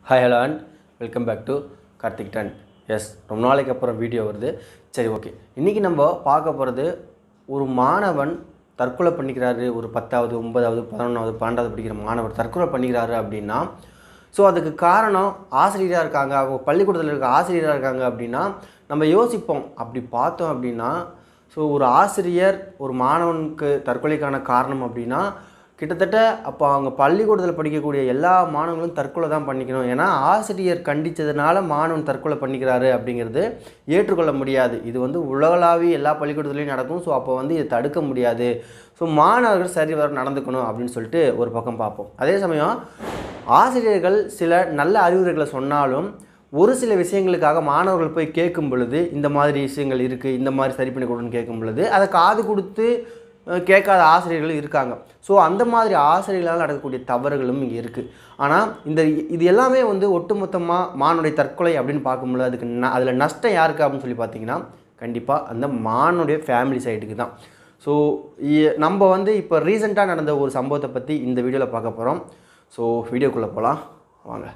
hi hello and welcome back to Karthik டன் எஸ் ரொம்ப நாளைக்கு அப்புறம் வீடியோ வருது சரி ஓகே இன்றைக்கி நம்ம பார்க்க போகிறது ஒரு மாணவன் தற்கொலை பண்ணிக்கிறாரு ஒரு பத்தாவது ஒன்பதாவது பதினொன்றாவது பன்னெண்டாவது படிக்கிற மாணவர் தற்கொலை பண்ணிக்கிறாரு அப்படின்னா ஸோ அதுக்கு காரணம் ஆசிரியராக இருக்காங்க அவங்க பள்ளிக்கூடத்தில் இருக்க ஆசிரியராக இருக்காங்க அப்படின்னா நம்ம யோசிப்போம் அப்படி பார்த்தோம் அப்படின்னா ஸோ ஒரு ஆசிரியர் ஒரு மாணவனுக்கு தற்கொலைக்கான காரணம் அப்படின்னா கிட்டத்தட்ட அப்போ அவங்க பள்ளிக்கூடத்தில் படிக்கக்கூடிய எல்லா மாணவர்களும் தற்கொலை தான் பண்ணிக்கணும் ஏன்னா ஆசிரியர் கண்டித்ததுனால மாணவன் தற்கொலை பண்ணிக்கிறாரு அப்படிங்கிறது ஏற்றுக்கொள்ள முடியாது இது வந்து உலகளாவி எல்லா பள்ளிக்கூடத்துலையும் நடக்கும் ஸோ அப்போ வந்து இதை தடுக்க முடியாது ஸோ மாணவர்கள் சரி வர நடந்துக்கணும் அப்படின்னு சொல்லிட்டு ஒரு பக்கம் பார்ப்போம் அதே சமயம் ஆசிரியர்கள் சில நல்ல அறிவுரைகளை சொன்னாலும் ஒரு சில விஷயங்களுக்காக மாணவர்கள் போய் கேட்கும் பொழுது இந்த மாதிரி விஷயங்கள் இருக்குது இந்த மாதிரி சரி பண்ணி கொடுன்னு கேட்கும் பொழுது அதை காது கொடுத்து அஹ், கேட்காத ஆசிரியர்களும் இருக்காங்க ஸோ அந்த மாதிரி ஆசிரியர்களால் நடக்கக்கூடிய தவறுகளும் இங்கே இருக்குது ஆனால் இந்த இது எல்லாமே வந்து ஒட்டுமொத்தமாக மானுடைய தற்கொலை அப்படின்னு பார்க்கும்பொழுது அதுக்கு ந அதில் நஷ்டம் யாருக்கு அப்படின்னு சொல்லி பார்த்தீங்கன்னா கண்டிப்பாக அந்த மானுடைய ஃபேமிலி சைடுக்கு தான் ஸோ நம்ம வந்து இப்போ ரீசெண்டாக நடந்த ஒரு சம்பவத்தை பற்றி இந்த வீடியோவில் பார்க்க போகிறோம் ஸோ வீடியோக்குள்ளே போகலாம் வாங்க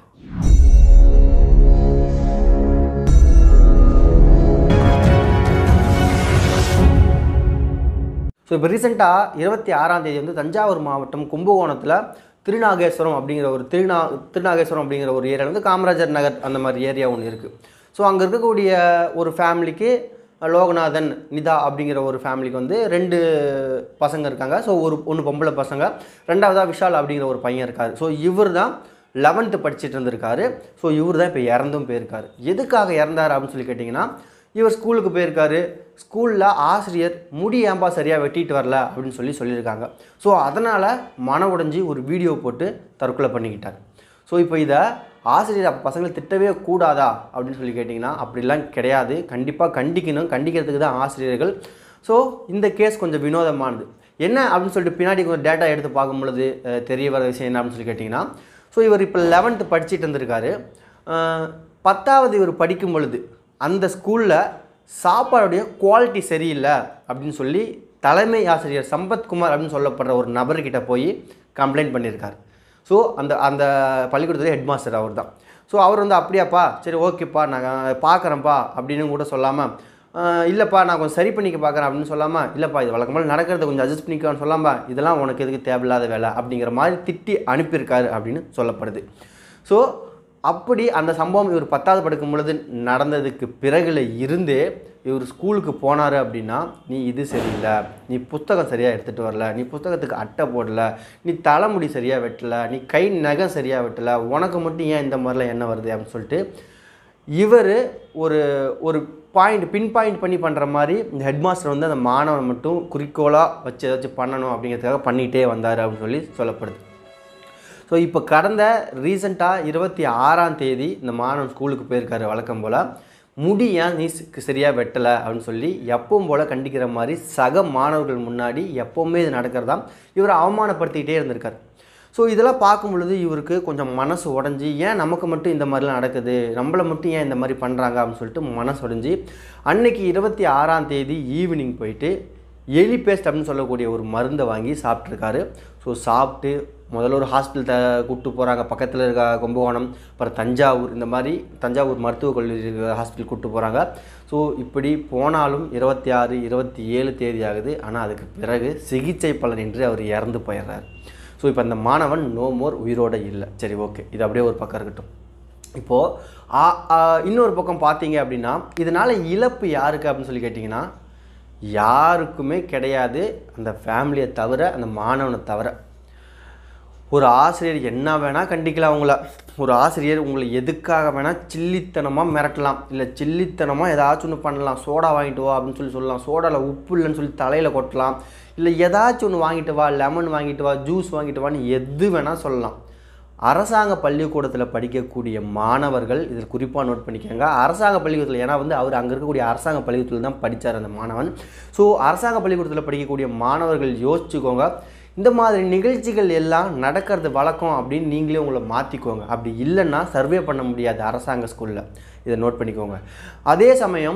ஸோ இப்போ ரீசெண்டாக இருபத்தி ஆறாம் தேதி வந்து தஞ்சாவூர் மாவட்டம் கும்பகோணத்தில் திருநாகேஸ்வரம் அப்படிங்கிற ஒரு திருநா திருநாகேஸ்வரம் அப்படிங்கிற ஒரு ஏரியா வந்து காமராஜர் நகர் அந்த மாதிரி ஏரியா ஒன்று இருக்குது ஸோ அங்கே இருக்கக்கூடிய ஒரு ஃபேமிலிக்கு லோகநாதன் நிதா அப்படிங்கிற ஒரு ஃபேமிலிக்கு வந்து ரெண்டு பசங்க இருக்காங்க ஸோ ஒரு ஒன்று பொம்பளை பசங்க ரெண்டாவதாக விஷால் அப்படிங்கிற ஒரு பையன் இருக்கார் ஸோ இவர் தான் லெவன்த்து படிச்சுட்டு இருந்திருக்காரு ஸோ இவர் தான் இப்போ இறந்தும் போயிருக்காரு எதுக்காக இறந்தார் அப்படின்னு சொல்லி கேட்டிங்கன்னா இவர் ஸ்கூலுக்கு போயிருக்காரு ஸ்கூலில் ஆசிரியர் முடி ஏன்பா சரியாக வெட்டிட்டு வரல அப்படின்னு சொல்லி சொல்லியிருக்காங்க ஸோ அதனால் மன உடைஞ்சி ஒரு வீடியோ போட்டு தற்கொலை பண்ணிக்கிட்டார் ஸோ இப்போ இதை ஆசிரியர் அப்போ பசங்களை திட்டவே கூடாதா அப்படின்னு சொல்லி கேட்டிங்கன்னா அப்படிலாம் கிடையாது கண்டிப்பாக கண்டிக்கணும் கண்டிக்கிறதுக்கு தான் ஆசிரியர்கள் ஸோ இந்த கேஸ் கொஞ்சம் வினோதமானது என்ன அப்படின்னு சொல்லிட்டு பின்னாடி கொஞ்சம் டேட்டா எடுத்து பார்க்கும் பொழுது அஹ், தெரிய வர விஷயம் என்ன அப்படின்னு சொல்லி கேட்டிங்கன்னா ஸோ இவர் இப்போ லெவன்த்து படிச்சுட்டு இருந்திருக்காரு அஹ், பத்தாவது இவர் படிக்கும் பொழுது அந்த ஸ்கூலில் சாப்பாடுடைய குவாலிட்டி சரியில்லை அப்படின்னு சொல்லி தலைமை ஆசிரியர் சம்பத்குமார் அப்படின்னு சொல்லப்படுற ஒரு நபர்கிட்ட போய் கம்ப்ளைண்ட் பண்ணியிருக்கார் ஸோ அந்த அந்த பள்ளிக்கூடத்துல ஹெட் மாஸ்டர் அவர் தான் ஸோ அவர் வந்து அப்படியாப்பா சரி ஓகேப்பா நான் பார்க்குறேன்ப்பா அப்படின்னு கூட சொல்லாமல் இல்லைப்பா நான் கொஞ்சம் சரி பண்ணிக்க பார்க்குறேன் அப்படின்னு சொல்லாமல் இல்லைப்பா இது வழக்கமாக நடக்கிறத கொஞ்சம் அட்ஜஸ்ட் பண்ணிக்கலாம்னு சொல்லாமல் இதெல்லாம் உனக்கு எதுக்கு தேவையில்லாத வேலை அப்படிங்கிற மாதிரி திட்டி அனுப்பியிருக்காரு அப்படின்னு சொல்லப்படுது ஸோ அப்படி அந்த சம்பவம் இவர் பத்தாவது படிக்கும் பொழுது நடந்ததுக்கு பிறகுல இருந்தே இவர் ஸ்கூலுக்கு போனார் அப்படின்னா நீ இது சரியில்லை நீ புத்தகம் சரியாக எடுத்துகிட்டு வரல நீ புத்தகத்துக்கு அட்டை போடல நீ தலைமுடி சரியாக வெட்டல நீ கை நகம் சரியாக வெட்டல உனக்கு மட்டும் ஏன் இந்த மாதிரிலாம் என்ன வருது அப்படின்னு சொல்லிட்டு இவர் ஒரு ஒரு பாயிண்ட் பின் பாயிண்ட் பண்ணி பண்ணுற மாதிரி இந்த ஹெட் மாஸ்டர் வந்து அந்த மாணவனை மட்டும் குறிக்கோளாக வச்சு ஏதாச்சும் பண்ணணும் அப்படிங்கிறதுக்காக பண்ணிகிட்டே வந்தார் அப்படின்னு சொல்லி சொல்லப்படுது ஸோ இப்போ கடந்த ரீசெண்டாக இருபத்தி ஆறாம் தேதி இந்த மாணவன் ஸ்கூலுக்கு போயிருக்காரு வழக்கம் போல் முடி ஏன் நீ சி- சரியாக வெட்டலை அப்படின்னு சொல்லி எப்பவும் போல் கண்டிக்கிற மாதிரி சக மாணவர்கள் முன்னாடி எப்போவுமே இது நடக்கிறதா இவர் அவமானப்படுத்திக்கிட்டே இருந்திருக்கார் ஸோ இதெல்லாம் பார்க்கும் பொழுது இவருக்கு கொஞ்சம் மனசு உடஞ்சி ஏன் நமக்கு மட்டும் இந்த மாதிரிலாம் நடக்குது நம்மளை மட்டும் ஏன் இந்த மாதிரி பண்ணுறாங்க அப்படின்னு சொல்லிட்டு மனசு உடஞ்சி அன்னைக்கு இருபத்தி ஆறாம் தேதி ஈவினிங் போயிட்டு எலி பேஸ்ட் அப்படின்னு சொல்லக்கூடிய ஒரு மருந்தை வாங்கி சாப்பிட்ருக்காரு ஸோ சாப்பிட்டு முதல்ல ஒரு ஹாஸ்பிட்டல் த கூப்பிட்டு போகிறாங்க பக்கத்தில் இருக்க கும்பகோணம் அப்புறம் தஞ்சாவூர் இந்த மாதிரி தஞ்சாவூர் மருத்துவக் கல்லூரி இருக்கிற ஹாஸ்பிட்டல் கூப்பிட்டு போகிறாங்க ஸோ இப்படி போனாலும் இருபத்தி ஆறு இருபத்தி ஏழு தேதி ஆகுது ஆனால் அதுக்கு பிறகு சிகிச்சை பலனின்றி அவர் இறந்து போயிடுறாரு ஸோ இப்போ அந்த மாணவன் நோ மோர் உயிரோட இல்லை சரி ஓகே இது அப்படியே ஒரு பக்கம் இருக்கட்டும் இப்போது இன்னொரு பக்கம் பார்த்தீங்க அப்படின்னா இதனால் இழப்பு யாருக்கு அப்படின்னு சொல்லி கேட்டிங்கன்னா யாருக்குமே கிடையாது அந்த ஃபேமிலியை தவிர அந்த மாணவனை தவிர ஒரு ஆசிரியர் என்ன வேணால் கண்டிக்கலாம் உங்களை ஒரு ஆசிரியர் உங்களை எதுக்காக வேணால் சில்லித்தனமாக மிரட்டலாம் இல்லை சில்லித்தனமாக ஏதாச்சும் ஒன்று பண்ணலாம் சோடா வாங்கிட்டு வா அப்படின்னு சொல்லி சொல்லலாம் சோடாவில் உப்பு இல்லைன்னு சொல்லி தலையில் கொட்டலாம் இல்லை ஏதாச்சும் ஒன்று வாங்கிட்டு வா லெமன் வாங்கிட்டு வா ஜூஸ் வாங்கிட்டு வான்னு எது வேணால் சொல்லலாம் அரசாங்க பள்ளிக்கூடத்தில் படிக்கக்கூடிய மாணவர்கள் இதில் குறிப்பாக நோட் பண்ணிக்கோங்க அரசாங்க பள்ளிக்கூடத்தில் ஏன்னா வந்து அவர் அங்கே இருக்கக்கூடிய அரசாங்க பள்ளிக்கூடத்தில் தான் படித்தார் அந்த மாணவன் ஸோ அரசாங்க பள்ளிக்கூடத்தில் படிக்கக்கூடிய மாணவர்கள் யோசிச்சுக்கோங்க இந்த மாதிரி நிகழ்ச்சிகள் எல்லாம் நடக்கிறது வழக்கம் அப்படின்னு நீங்களே உங்களை மாற்றிக்கோங்க அப்படி இல்லைன்னா சர்வே பண்ண முடியாது அரசாங்க ஸ்கூலில் இதை நோட் பண்ணிக்கோங்க அதே சமயம்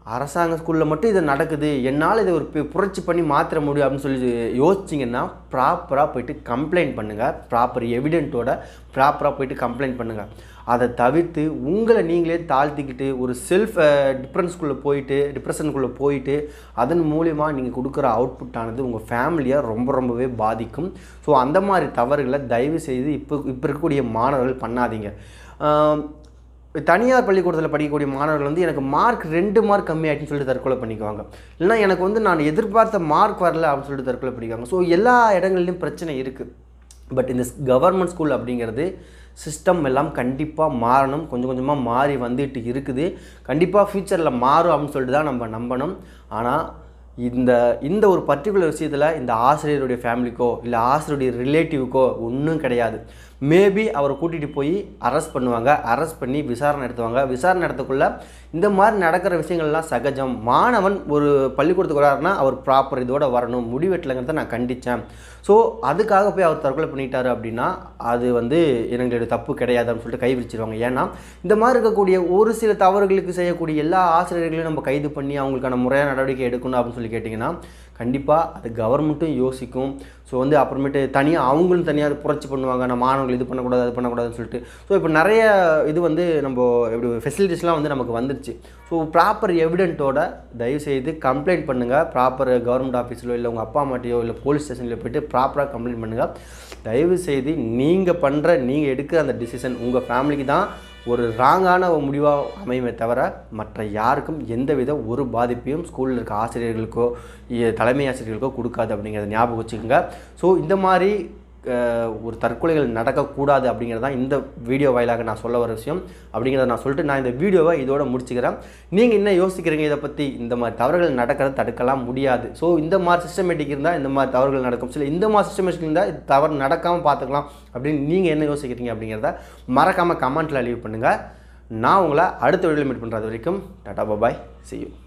அரசாங்க ஸ்கூலில் மட்டும் இது நடக்குது என்னால் இதை ஒரு பு- புரட்சி பண்ணி மாற்ற முடியும் அப்படின்னு சொல்லி யோசிச்சிங்கன்னா ப்ராப்பராக போயிட்டு கம்ப்ளைண்ட் பண்ணுங்கள் ப்ராப்பர் எவிடென்ட்டோட ப்ராப்பராக போயிட்டு கம்ப்ளைண்ட் பண்ணுங்கள் அதை தவிர்த்து உங்களை நீங்களே தாழ்த்திக்கிட்டு ஒரு செல்ஃப் டிப்ரென்ஸ்குள்ளே போயிட்டு டிப்ரெஷனுக்குள்ளே போயிட்டு அதன் மூலிமா நீங்கள் கொடுக்குற அவுட்புட் ஆனது உங்கள் ஃபேமிலியை ரொம்ப ரொம்பவே பாதிக்கும் ஸோ அந்த மாதிரி தவறுகளை தயவு செய்து இப்போ இப்போ இருக்கக்கூடிய மாணவர்கள் பண்ணாதீங்க ஆம், தனியார் பள்ளிக்கூடத்தில் படிக்கக்கூடிய மாணவர்கள் வந்து எனக்கு மார்க் ரெண்டு மார்க் கம்மியாயிட்டுன்னு சொல்லிட்டு தற்கொலை பண்ணிக்குவாங்க இல்லைன்னா எனக்கு வந்து நான் எதிர்பார்த்த மார்க் வரல அப்படின்னு சொல்லிட்டு தற்கொலை பண்ணிக்குவாங்க ஸோ எல்லா இடங்கள்லையும் பிரச்சனை இருக்குது பட் இந்த கவர்மெண்ட் ஸ்கூல் அப்படிங்கிறது சிஸ்டம் எல்லாம் கண்டிப்பாக மாறணும் கொஞ்சம் கொஞ்சமாக மாறி வந்துட்டு இருக்குது கண்டிப்பாக ஃப்யூச்சரில் மாறும் அப்படின்னு சொல்லிட்டு தான் நம்ம நம்பணும் ஆனால் இந்த இந்த ஒரு பர்டிகுலர் விஷயத்தில் இந்த ஆசிரியருடைய ஃபேமிலிக்கோ இல்லை ஆசிரியருடைய ரிலேட்டிவ்க்கோ ஒன்றும் கிடையாது மேபி அவரை கூட்டிகிட்டு போய் அரெஸ்ட் பண்ணுவாங்க அரெஸ்ட் பண்ணி விசாரணை நடத்துவாங்க விசாரணை நடத்தக்குள்ள இந்த மாதிரி நடக்கிற விஷயங்கள்லாம் சகஜம் மாணவன் ஒரு பள்ளிக்கூடத்துக்கு வராருன்னா அவர் ப்ராப்பர் இதோட வரணும் முடிவெட்டலைங்கிறத நான் கண்டித்தேன் ஸோ அதுக்காக போய் அவர் தற்கொலை பண்ணிட்டாரு அப்படின்னா அது வந்து எங்களுடைய தப்பு கிடையாது அப்படின்னு சொல்லிட்டு கை விரிச்சிருவாங்க ஏன்னா இந்த மாதிரி இருக்கக்கூடிய ஒரு சில தவறுகளுக்கு செய்யக்கூடிய எல்லா ஆசிரியர்களையும் நம்ம கைது பண்ணி அவங்களுக்கான முறையான நடவடிக்கை எடுக்கணும் அப்படின்னு சொல்லி கேட்டிங்கன்னா கண்டிப்பாக அது கவர்மெண்ட்டும் யோசிக்கும் ஸோ வந்து அப்புறமேட்டு தனியாக அவங்களும் தனியாக அது புரட்சி பண்ணுவாங்க நம்ம மாணவர்கள் இது பண்ணக்கூடாது அது பண்ணக்கூடாதுன்னு சொல்லிட்டு ஸோ இப்போ நிறைய இது வந்து நம்ம எப்படி ஃபெசிலிட்டிஸ்லாம் வந்து நமக்கு வந்துருச்சு ஸோ ப்ராப்பர் எவிடென்ட்டோட தயவுசெய்து கம்ப்ளைண்ட் பண்ணுங்கள் ப்ராப்பர் கவர்மெண்ட் ஆஃபீஸிலோ இல்லை உங்கள் அப்பா அம்மாட்டையோ இல்லை போலீஸ் ஸ்டேஷனில் போயிட்டு ப்ராப்பராக கம்ப்ளைண்ட் பண்ணுங்கள் தயவு செய்து நீங்கள் பண்ணுற நீங்கள் எடுக்கிற அந்த டிசிஷன் உங்கள் ஃபேமிலிக்கு தான் ஒரு ராங்கான ஒரு முடிவாக அமையுமே தவிர மற்ற யாருக்கும் எந்தவித ஒரு பாதிப்பையும் ஸ்கூலில் இருக்க ஆசிரியர்களுக்கோ இ- தலைமை ஆசிரியர்களுக்கோ கொடுக்காது அப்படிங்கிறத ஞாபகம் வச்சுக்கோங்க ஸோ இந்த மாதிரி அஹ், ஒரு தற்கொலைகள் நடக்கக்கூடாது அப்படிங்கிறது தான் இந்த வீடியோ வாயிலாக நான் சொல்ல வர விஷயம் அப்படிங்கிறத நான் சொல்லிட்டு நான் இந்த வீடியோவை இதோட முடிச்சுக்கிறேன் நீங்கள் என்ன யோசிக்கிறீங்க இதை பற்றி இந்த மாதிரி தவறுகள் நடக்கிறத தடுக்கலாம் முடியாது ஸோ இந்த மாதிரி சிஸ்டமேட்டிக் இருந்தால் இந்த மாதிரி தவறுகள் நடக்கும் சில இந்த மாதிரி சிஸ்டமேட்டிக் இருந்தால் இது தவறு நடக்காமல் பார்த்துக்கலாம் அப்படின்னு நீங்கள் என்ன யோசிக்கிறீங்க அப்படிங்கிறத மறக்காமல் கமெண்ட்டில் லீவ் பண்ணுங்கள் நான் உங்களை அடுத்த வீடியோவில் மீட் பண்ணுறது வரைக்கும் டாடா பாய் see you